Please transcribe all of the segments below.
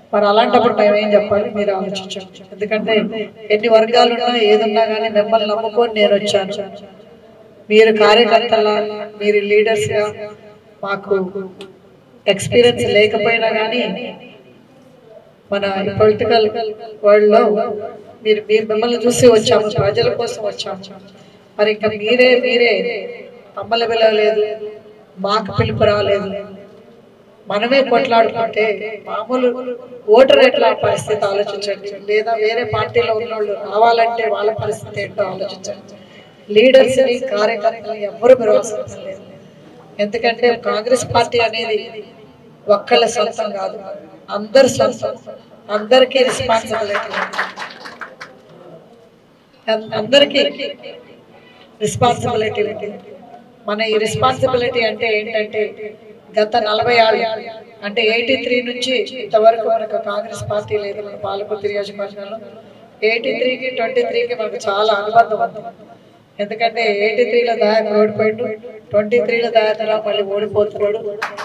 మరి అలాంటప్పుడు మేము ఏం చెప్పాలి మీరు ఆలోచించండి ఎందుకంటే ఎన్ని వర్గాలు ఉన్నా ఏదున్నా కానీ మిమ్మల్ని నమ్ముకొని నేను వచ్చాను మీరు కార్యకర్తల మీరు లీడర్స్గా మాకు ఎక్స్పీరియన్స్ లేకపోయినా కానీ మన పొలిటికల్ వరల్డ్ లో మీరు మీరు మిమ్మల్ని చూసి వచ్చాము ప్రజల కోసం వచ్చాము మరి ఇంకా మీరే మీరే మమ్మల్ని పిలవలేదు మాకు పిలుపు రాలేదు మనమే కొట్లాడుకుంటే మామూలు ఓటర్ ఎట్లా పరిస్థితి ఆలోచించండి లేదా వేరే పార్టీలో ఉన్నోళ్ళు రావాలంటే వాళ్ళ పరిస్థితి ఏంటో ఆలోచించండి లీడర్స్ ని కార్యకర్తలు ఎవరు పిలవాల్సిన లేదు ఎందుకంటే కాంగ్రెస్ పార్టీ అనేది ఒక్కళ్ళ సొంతం కాదు అందరు సొంతం అందరికీ రెస్పాన్సిబిలిటీ అందరికీ రెస్పాన్సిబిలిటీ ఉంది మన ఈ రెస్పాన్సిబిలిటీ అంటే ఏంటంటే గత నలభై ఆరు అంటే ఎయిటీ త్రీ నుంచి ఇంతవరకు మనకు కాంగ్రెస్ పార్టీ లేదు మన పాలకుర్తి నియోజకవర్గంలో ఎయిటీ త్రీకి ట్వంటీ త్రీకి మనకు చాలా అనుబంధం ఉంది ఎందుకంటే ఎయిటీ త్రీలో దయాకర్ ఓడిపోయిండు ట్వంటీ త్రీలో దయాకర్ మళ్ళీ ఓడిపోతున్నాడు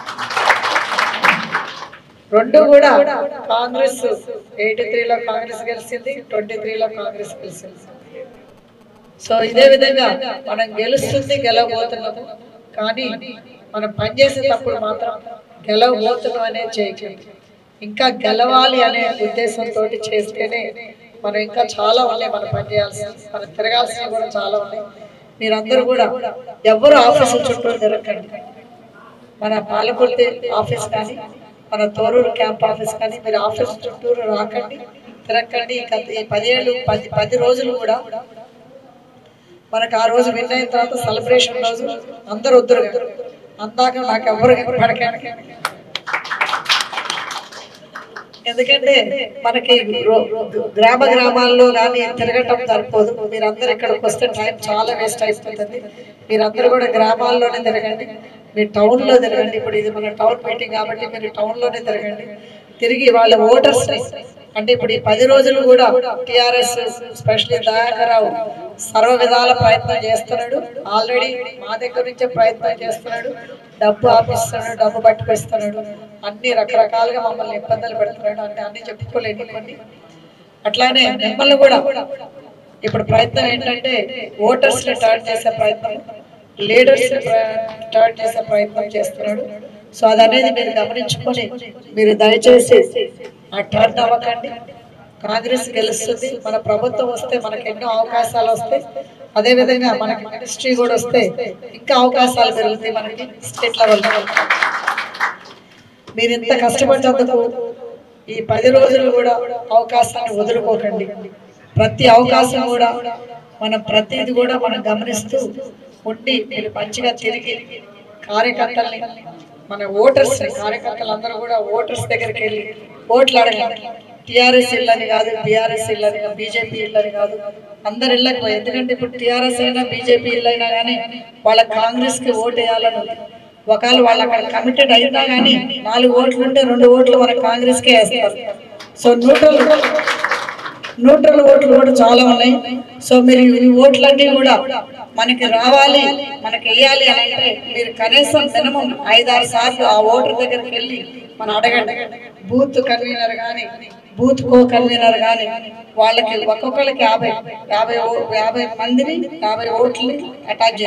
రెండు కూడా కాంగ్రెస్ ఎయిటీ త్రీలో కాంగ్రెస్ గెలిచింది ట్వంటీ త్రీలో కాంగ్రెస్ గెలిచింది సో ఇదే విధంగా మనం గెలుస్తుంది గెలవబోతున్నాము కానీ మనం పనిచేసేటప్పుడు మాత్రం గెలవబోతున్నాం అనేది చేయకండి ఇంకా గెలవాలి అనే ఉద్దేశంతో చేస్తేనే మనం ఇంకా చాలా ఉన్నాయి మనం పనిచేయాల్సి మనం తిరగాల్సినవి కూడా చాలా ఉన్నాయి మీరందరూ కూడా ఎవరు ఆఫీసుల చుట్టూ తిరగండి మన పాలకుర్తి ఆఫీస్ కానీ మన తోరూరు క్యాంప్ ఆఫీస్ కానీ మీరు ఆఫీస్ చుట్టూరు రాకండి తిరగండి ఈ గత- ఈ పదిహేడు పది పది రోజులు కూడా మనకు ఆ రోజు విన్ అయిన తర్వాత సెలబ్రేషన్ రోజు అందరు వద్దరు అందాక నాకు ఎవరు పడకండి ఎందుకంటే మనకి రో- గ్రామ గ్రామాల్లో కానీ తిరగటం సరిపోదు మీరందరూ ఇక్కడికి వస్తే టైం చాలా వేస్ట్ అయిపోతుంది మీరందరూ కూడా గ్రామాల్లోనే తిరగండి మీరు టౌన్ లో తిరగండి ఇప్పుడు ఇది మన టౌన్ మీటింగ్ కాబట్టి మీరు టౌన్ లోనే తిరగండి తిరిగి వాళ్ళ ఓటర్స్ అంటే ఇప్పుడు ఈ పది రోజులు కూడా టిఆర్ఎస్ స్పెషల్లీ దయాకరావు సర్వ విధాల ప్రయత్నం చేస్తున్నాడు ఆల్రెడీ మా దగ్గర నుంచే ప్రయత్నం చేస్తున్నాడు డబ్బు ఆపిస్తున్నాడు డబ్బు పట్టుకొస్తున్నాడు అన్ని రకరకాలుగా మమ్మల్ని ఇబ్బందులు పెడుతున్నాడు అంటే అన్ని చెప్పుకోలేని కొన్ని అట్లానే మిమ్మల్ని కూడా ఇప్పుడు ప్రయత్నం ఏంటంటే ఓటర్స్ ని టర్న్ చేసే ప్రయత్నం లీడర్స్ టర్న్ చేసే ప్రయత్నం చేస్తున్నాడు సో అది అనేది మీరు గమనించుకొని మీరు దయచేసి ఆ టర్న్ అవ్వకండి కాంగ్రెస్ గెలుస్తుంది మన ప్రభుత్వం వస్తే మనకి ఎన్నో అవకాశాలు వస్తాయి అదే విధంగా మనకి మినిస్ట్రీ కూడా వస్తే ఇంకా అవకాశాలు పెరుగుతాయి మనకి స్టేట్ లెవెల్ మీరు ఇంత కష్టపడినందుకు ఈ పది రోజులు కూడా అవకాశాన్ని వదులుకోకండి ప్రతి అవకాశం కూడా మనం ప్రతిది కూడా మనం గమనిస్తూ ఉండి మీరు మంచిగా తిరిగి కార్యకర్తల్ని మన ఓటర్స్ కార్యకర్తలందరూ కూడా ఓటర్స్ దగ్గరికి వెళ్ళి ఓట్లు అడగాలి టిఆర్ఎస్ ఇల్లని కాదు బీఆర్ఎస్ ఇల్లని బీజేపీ ఇల్లని కాదు అందరు ఇళ్ళకి పోయి ఎందుకంటే ఇప్పుడు టిఆర్ఎస్ అయినా బీజేపీ ఇల్లైనా కానీ వాళ్ళ కాంగ్రెస్ కి ఓటు వేయాలని ఉంది ఒకవేళ వాళ్ళు అక్కడ కమిటెడ్ అయినా కానీ నాలుగు ఓట్లు ఉంటే రెండు ఓట్లు మన కాంగ్రెస్ కే వేస్తారు సో న్యూట్రల్ న్యూట్రల్ ఓట్లు కూడా చాలా ఉన్నాయి సో మీరు ఈ ఓట్లన్నీ కూడా మనకి రావాలి మనకి వేయాలి అని అంటే మీరు కనీసం మినిమం ఐదారు సార్లు ఆ ఓటర్ దగ్గరికి వెళ్ళి మనం అడగండి బూత్ కన్వీనర్ కానీ బూత్ కో కన్వీనర్ కానీ వాళ్ళకి ఒక్కొక్కరికి యాభై యాభై ఓ- యాభై మందిని యాభై ఓట్లని అటాచ్